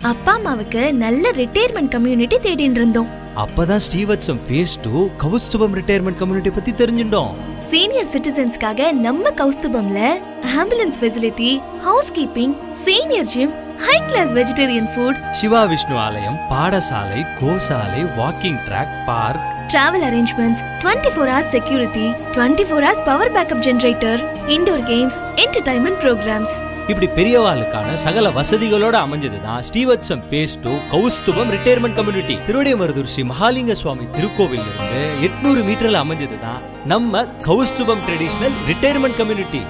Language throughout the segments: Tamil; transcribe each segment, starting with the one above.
அப்பா அம்மாவுக்கு நல்ல ரிட்டையர்மெண்ட் கம்யூனிட்டி தேடிட்டு இருந்தோம் அப்பதான் Srivatsam phase two Kausthubam retirement community பத்தி தெரிஞ்சுட்டோம் சீனியர் சிட்டிசன்ஸ்க்காக நம்ம கௌஸ்துபம்ல ambulance facility house keeping senior gym high class vegetarian food Shiva Vishnu ஆலயம் பாடசாலை கோசாலை walking track park travel arrangements twenty four hours security twenty four hours power backup generator indoor games entertainment programs இப்படி பெரியவாளுக்கான சகல வசதிகளோட அமைஞ்சதுதான் Srivatsam phase two Kausthubam retirement community Thiruvidaimarudur Shri Mahalinga Swamy திருக்கோவில் இருந்து எட்நூறு மீட்டர்ல அமைஞ்சதுதான் நம்ம Kausthubam traditional retirement community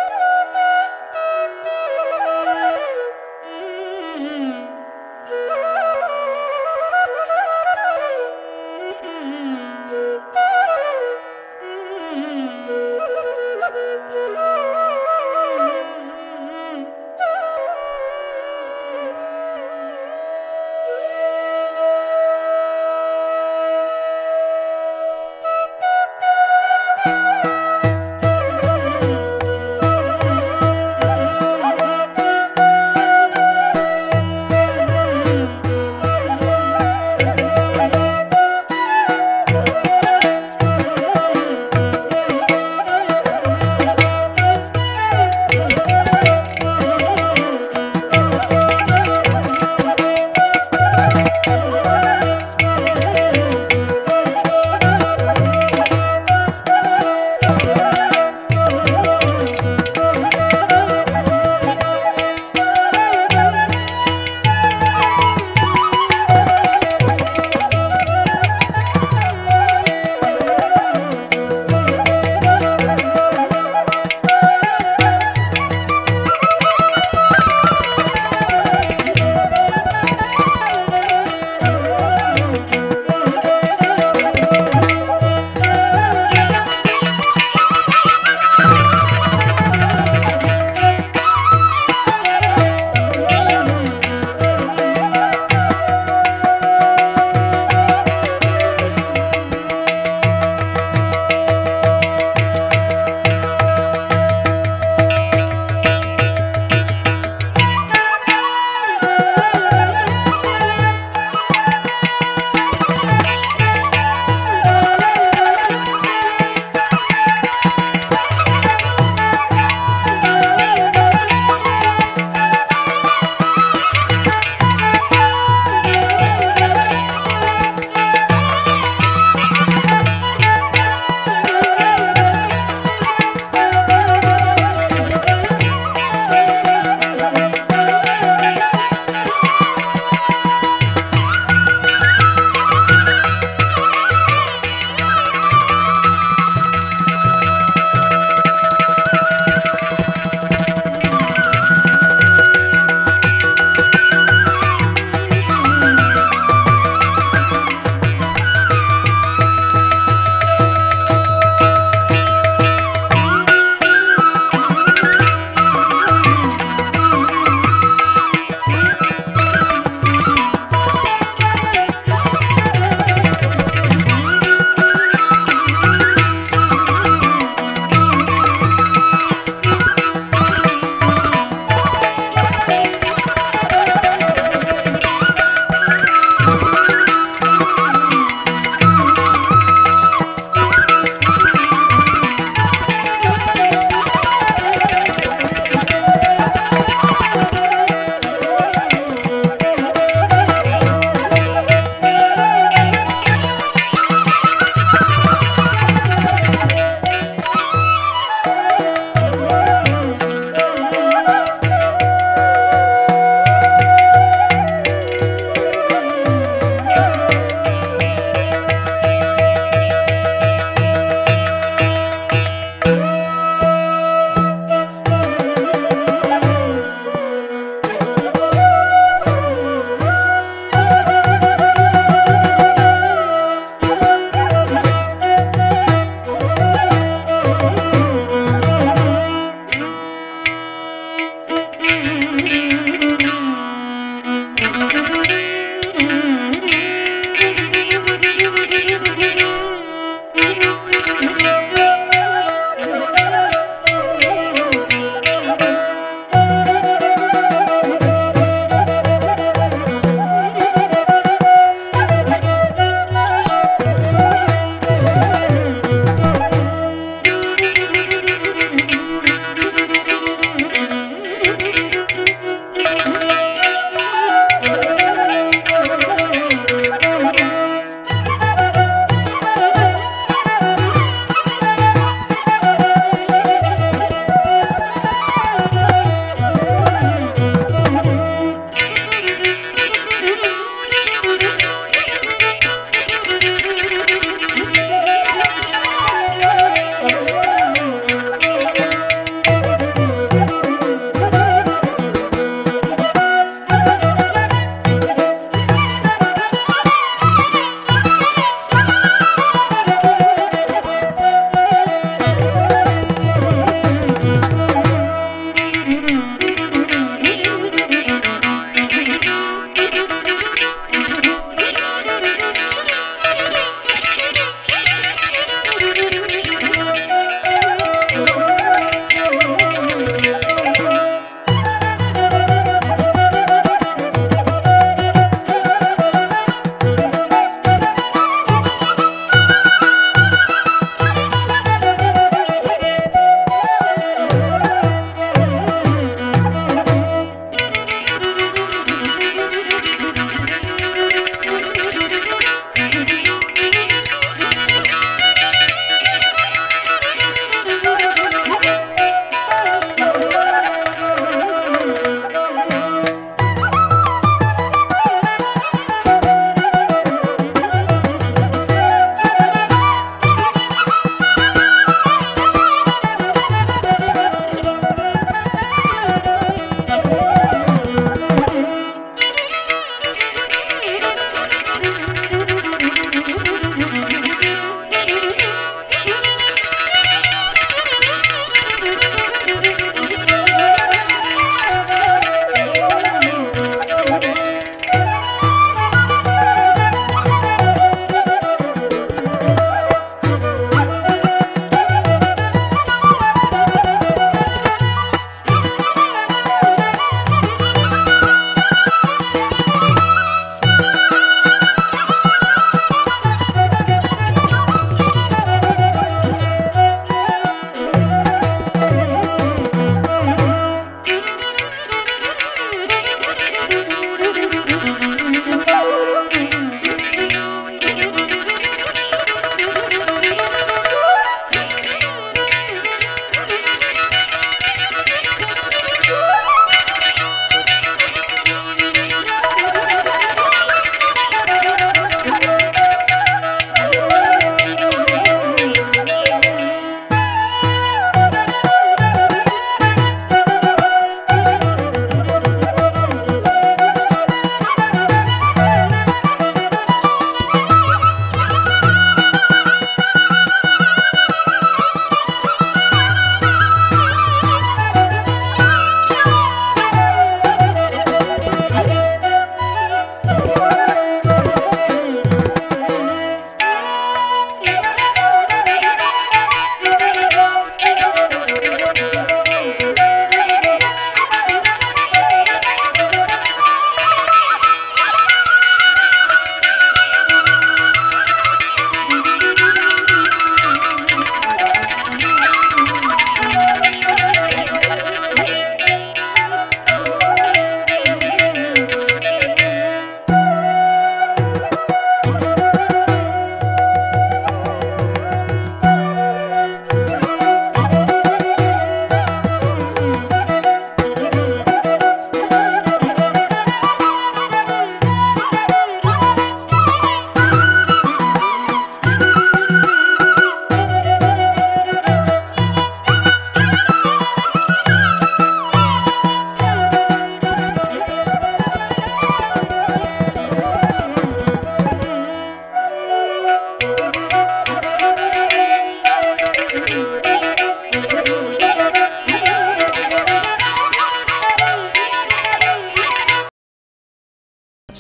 Mm-hmm.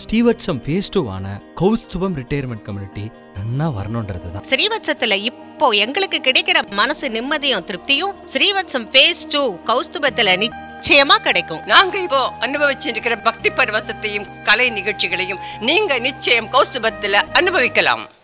Srivatsam phase டூவான கௌஸ்துபம் ரிட்டையர்மெண்ட் கம்யூனிட்டி நன்னா வரணுன்றது தான் ஸ்ரீவத்சத்துல இப்போ எங்களுக்கு கிடைக்கிற மனசு நிம்மதியும் திருப்தியும் ஸ்ரீவத்சம் ஃபேஸ் டூ கௌஸ்துபத்துல நிச்சயமா கிடைக்கும் நாங்க இப்போ அனுபவிச்சிருக்கிற பக்தி பரவசத்தையும் கலை நிகழ்ச்சிகளையும் நீங்க நிச்சயம் கௌஸ்துபத்துல அனுபவிக்கலாம்